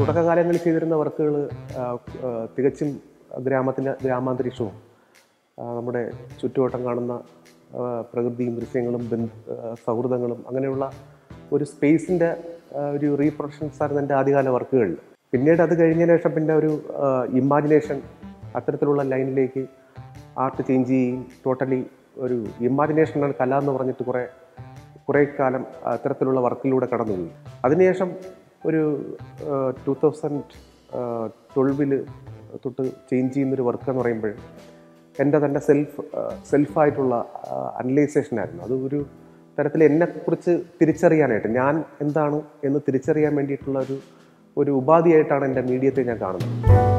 തുടക്കകാലങ്ങളിൽ ചെയ്തിരുന്ന വർക്കുകൾ തികച്ചും ഗ്രാമത്തിൻ്റെ ഗ്രാമാന്തരീക്ഷവും ആ, നമ്മുടെ ചുറ്റുവട്ടം കാണുന്ന ആ, പ്രകൃതിയും ദൃശ്യങ്ങളും ബന്ധ ആ, സൗഹൃദങ്ങളും അങ്ങനെയുള്ള ഒരു സ്പേസിൻ്റെ ഒരു റീപ്രൊഡക്ഷൻസ് ആയിരുന്നു എൻ്റെ ആദ്യകാല വർക്കുകളിൽ പിന്നീട് അത് കഴിഞ്ഞതിന് ശേഷം പിന്നെ ഒരു ഇമാജിനേഷൻ അത്തരത്തിലുള്ള ലൈനിലേക്ക് ആർട്ട് ചേഞ്ച് ചെയ്യുകയും ടോട്ടലി ഒരു ഇമാജിനേഷനാണ് കല എന്ന് പറഞ്ഞിട്ട് കുറേ കുറേ കാലം അത്തരത്തിലുള്ള വർക്കിലൂടെ കടന്നുപോയി അതിനുശേഷം ഒരു ടു തൗസൻഡ് ട്വൽവിൽ തൊട്ട് ചേഞ്ച് ചെയ്യുന്നൊരു വർക്ക് എന്ന് പറയുമ്പോൾ എൻ്റെ തന്നെ സെൽഫ് സെൽഫായിട്ടുള്ള അനലൈസേഷൻ ആയിരുന്നു അത് ഒരു തരത്തിൽ എന്നെക്കുറിച്ച് തിരിച്ചറിയാനായിട്ട് ഞാൻ എന്താണ് എന്ന് തിരിച്ചറിയാൻ വേണ്ടിയിട്ടുള്ള ഒരു ഒരു ഉപാധിയായിട്ടാണ് എൻ്റെ മീഡിയത്തെ ഞാൻ കാണുന്നത്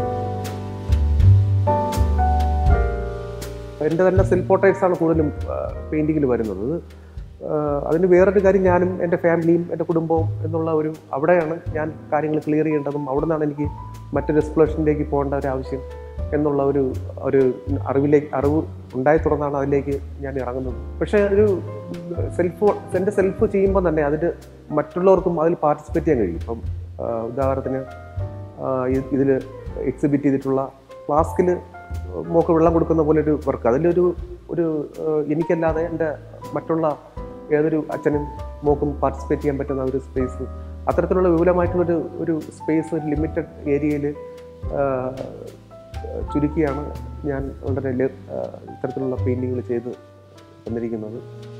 എൻ്റെ തന്നെ സെൽഫ് പോർട്രേറ്റ്സ് ആണ് കൂടുതലും പെയിൻറ്റിങ്ങിൽ വരുന്നത് അത്, ആ, അതിന് വേറൊരു കാര്യം ഞാനും എൻ്റെ ഫാമിലിയും എൻ്റെ കുടുംബവും എന്നുള്ള ഒരു അവിടെയാണ് ഞാൻ കാര്യങ്ങൾ ക്ലിയർ ചെയ്യേണ്ടതും അവിടെ നിന്നാണ് എനിക്ക് മറ്റൊരു എക്സ്പ്ലോഷനിലേക്ക് പോകേണ്ട ഒരു ആവശ്യം എന്നുള്ള ഒരു ഒരു അറിവിലേക്ക് അറിവ് ഉണ്ടായി തുടർന്നാണ് അതിലേക്ക് ഞാൻ ഇറങ്ങുന്നത് പക്ഷേ ഒരു സെൽഫ് എൻ്റെ സെൽഫ് ചെയ്യുമ്പോൾ തന്നെ അതിന് മറ്റുള്ളവർക്കും അതിൽ പാർട്ടിസിപ്പേറ്റ് ചെയ്യാൻ കഴിയും ഇപ്പം ആ, ഉദാഹരണത്തിന് ഇതിൽ എക്സിബിറ്റ് ചെയ്തിട്ടുള്ള ഫ്ലാസ്കിൽ മോക്ക് വെള്ളം കൊടുക്കുന്ന പോലെ ഒരു വർക്ക് അതിലൊരു ഒരു ആ, എനിക്കല്ലാതെ എൻ്റെ മറ്റുള്ള ഏതൊരു അച്ഛനും മോക്കും പാർട്ടിസിപ്പേറ്റ് ചെയ്യാൻ പറ്റുന്ന ഒരു സ്പേസ് അത്തരത്തിലുള്ള വിപുലമായിട്ടുള്ളൊരു ഒരു സ്പേസ് ഒരു ലിമിറ്റഡ് ഏരിയയിൽ ചുരുക്കിയാണ് ഞാൻ വളരെ ലെ- ആ, ഇത്തരത്തിലുള്ള പെയിൻറ്റിങ്ങുകൾ ചെയ്ത് തന്നിരിക്കുന്നത്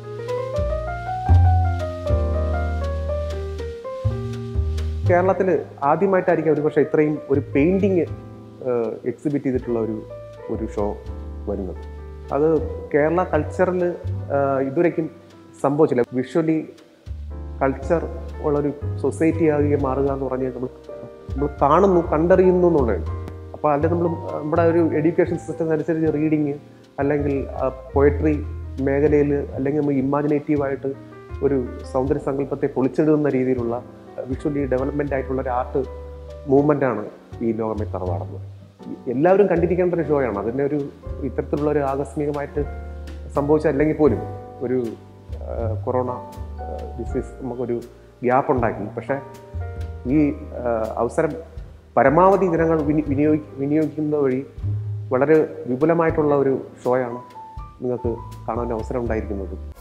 കേരളത്തിൽ ആദ്യമായിട്ടായിരിക്കും ഒരുപക്ഷെ ഇത്രയും ഒരു പെയിൻറ്റിങ് എക്സിബിറ്റ് ചെയ്തിട്ടുള്ള ഒരു ഒരു ഷോ വരുന്നത് അത് കേരള കൾച്ചറിൽ ഇതുവരേക്കും സംഭവിച്ചില്ല വിഷ്വലി കൾച്ചർ ഉള്ളൊരു സൊസൈറ്റി ആകുകയും മാറുക എന്ന് പറഞ്ഞാൽ നമ്മൾ നമ്മൾ കാണുന്നു കണ്ടറിയുന്നു എന്നുള്ളതാണ് അപ്പോൾ അതിൽ നമ്മൾ നമ്മുടെ ഒരു എഡ്യൂക്കേഷൻ സിസ്റ്റം അനുസരിച്ച് റീഡിങ് അല്ലെങ്കിൽ പോയട്രി മേഖലയിൽ അല്ലെങ്കിൽ നമ്മൾ ഇമാജിനേറ്റീവായിട്ട് ഒരു സൗന്ദര്യ സങ്കല്പത്തെ പൊളിച്ചെടുക്കുന്ന രീതിയിലുള്ള വിഷ്വലി ഡെവലപ്മെൻ്റ് ആയിട്ടുള്ള ഒരു ആർട്ട് മൂവ്മെൻ്റ് ആണ് ഈ ലോകമേ തറവാടുന്നത് എല്ലാവരും കണ്ടിരിക്കേണ്ട ഒരു ഷോയാണ് അതിൻ്റെ ഒരു ഇത്തരത്തിലുള്ള ഒരു ആകസ്മികമായിട്ട് സംഭവിച്ച അല്ലെങ്കിൽ പോലും ഒരു ആ, കൊറോണ ഡിസീസ് നമുക്കൊരു ഗ്യാപ്പ് ഉണ്ടാക്കി പക്ഷേ ഈ ആ, അവസരം പരമാവധി ജനങ്ങൾ വിനി വിനിയോഗി വിനിയോഗിക്കുന്നത് വഴി വളരെ വിപുലമായിട്ടുള്ള ഒരു ഷോയാണ് നിങ്ങൾക്ക് കാണാൻ അവസരം ഉണ്ടായിരിക്കുന്നത്